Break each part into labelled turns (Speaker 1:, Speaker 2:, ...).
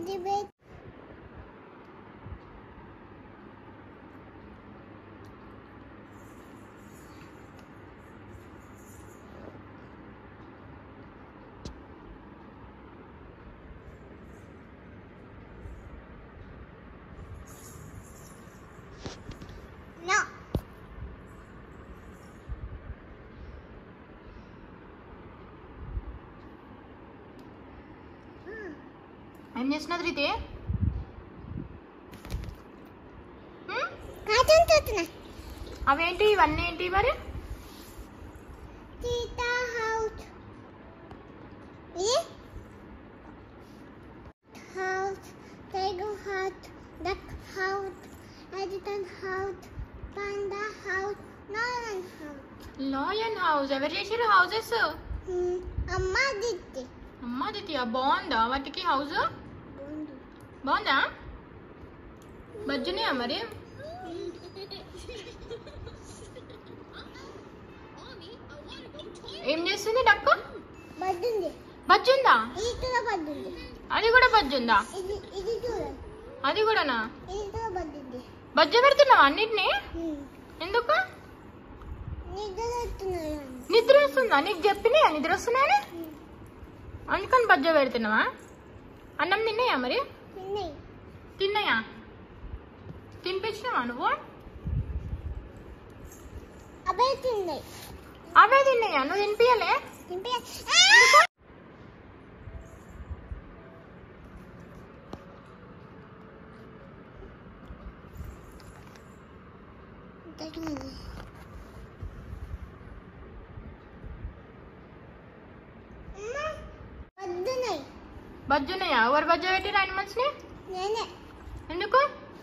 Speaker 1: అది bed No.
Speaker 2: ఏం చేస్తున్నది రీతి హ్మ్?
Speaker 1: కార్టూన్ చూస్తున్నా
Speaker 2: అవేంటి ఇవన్నీ ఏంటి మరి
Speaker 1: సీతా హౌస్ ఇది house tiger house duck house ఎడిటన్ హౌస్ పాండా హౌస్ నారన్ హౌస్
Speaker 2: లాయన్ హౌస్ ఎవరు చేసారు హౌసెస్
Speaker 1: అమ్మ దిట్టి
Speaker 2: అమ్మా దిత్య బాగుందా వాటికి హౌస్ బాగుందా బజ్జున్నాయా మరి ఏం చేస్తుంది డక్కు
Speaker 1: పడ్డుంది
Speaker 2: బజ్జుందా
Speaker 1: ఇది కూడా పడ్డుంది
Speaker 2: అది కూడా బజ్జుందా
Speaker 1: ఇది ఇది చూడండి
Speaker 2: అది కూడానా
Speaker 1: ఇది కూడా పడ్డుంది
Speaker 2: బజ్జ పెడుతున్నావా అన్నిటిని ఎందుకు
Speaker 1: నిద్ర వస్తున్నాయి
Speaker 2: నిద్ర వస్తుందా నీకు చెప్పినాయా నిద్ర వస్తున్నాయని అందుకని బజ్జ పెడుతున్నావా అన్నం తిన్నాయా మరి
Speaker 1: తిన్నాయి
Speaker 2: తిన్నాయా తినిపించినావా నువ్వు
Speaker 1: అబ్బాయి తిన్నాయి
Speaker 2: అవే తిన్నాయా నువ్వు తినిపించలే
Speaker 1: తింపి వద్దున్నాయి
Speaker 2: బజ్జున్నాయా ఎవరు బజ్జ పెట్టిరు యానిమల్స్ ని
Speaker 1: నేనే
Speaker 2: ఎందుకు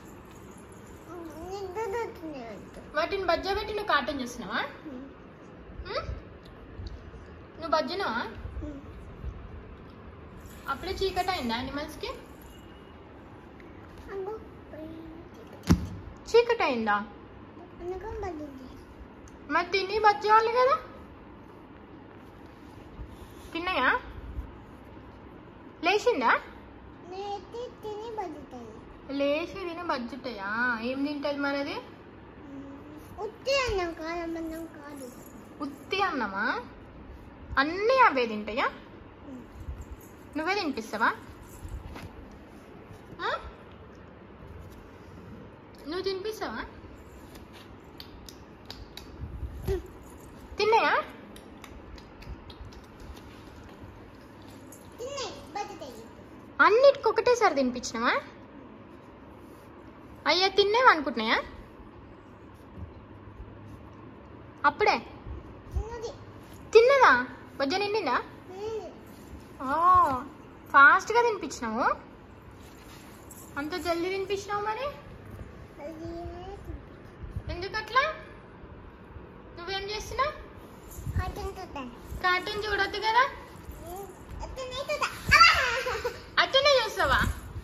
Speaker 1: నిద్ర వస్తున్నాయి వద్దు
Speaker 2: వాటిని బజ్జ పెట్టి నువ్వు కాటన్ చేస్తున్నావా ఉం? నువ్వు బజ్జునావా అప్పుడే చీకటి అయిందా యానిమల్స్ కి
Speaker 1: అగో
Speaker 2: చీకటి అయిందా
Speaker 1: అనకం పడింది
Speaker 2: మరి తిని బజ్జేవాళ్ళు కదా తిన్నాయా లేచిందా
Speaker 1: నేతి తిని పడుతాయి
Speaker 2: లేచి తిని బజ్జుతాయా ఏం తింటది మరి అది
Speaker 1: ఉత్తి అన్నం కాదు అన్నం కాదు
Speaker 2: ఉత్తి అన్నమా అన్నీ అవే తింటాయా నువ్వే తినిపిస్తావా ఆ? నువ్వు తినిపిస్తావా తిన్నాయా
Speaker 1: తిన్నాయి పడుతాయి
Speaker 2: అన్నిటికి ఒకటేసారి తినిపించినావా అయ్యా తినేవి అనుకుంటున్నాయా అప్పుడే
Speaker 1: తిన్నది
Speaker 2: తిన్నదా వజ్జ నిండిందా
Speaker 1: తిన్నది
Speaker 2: ఓ ఫాస్ట్గా తినిపించినావు అంత జల్దీ తినిపించినావు మరి
Speaker 1: అది
Speaker 2: ఎందుకు అట్లా నువ్వేం చేస్తున్నావు
Speaker 1: కాటన్ చూద్దాం
Speaker 2: కార్టూన్ చూడొద్దు కదా
Speaker 1: అతనే చూద్దాం
Speaker 2: అట్లనే చూస్తావా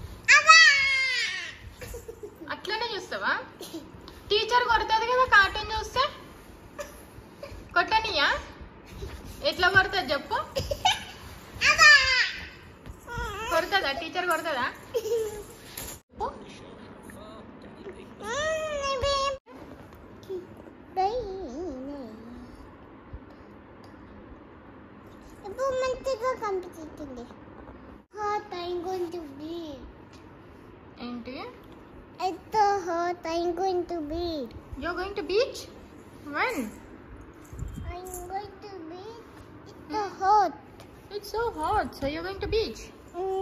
Speaker 2: అట్లనే చూస్తావా టీచర్ కొడుతుంది కదా కార్టూన్ చూస్తే కొట్టనియా ఎట్లా కొడుతుంది చెప్పు కొడుతుందా టీచర్ కొడుతుందా చెప్పు.
Speaker 1: ఇప్పుడు మంచిగా కనిపిస్తుంది hot I'm going to be.
Speaker 2: ఏంటి
Speaker 1: It's so hot I'm going to be.
Speaker 2: You going to beach one
Speaker 1: I'm going to be. It's so hot.
Speaker 2: It's so hot so you going to beach
Speaker 1: Mm.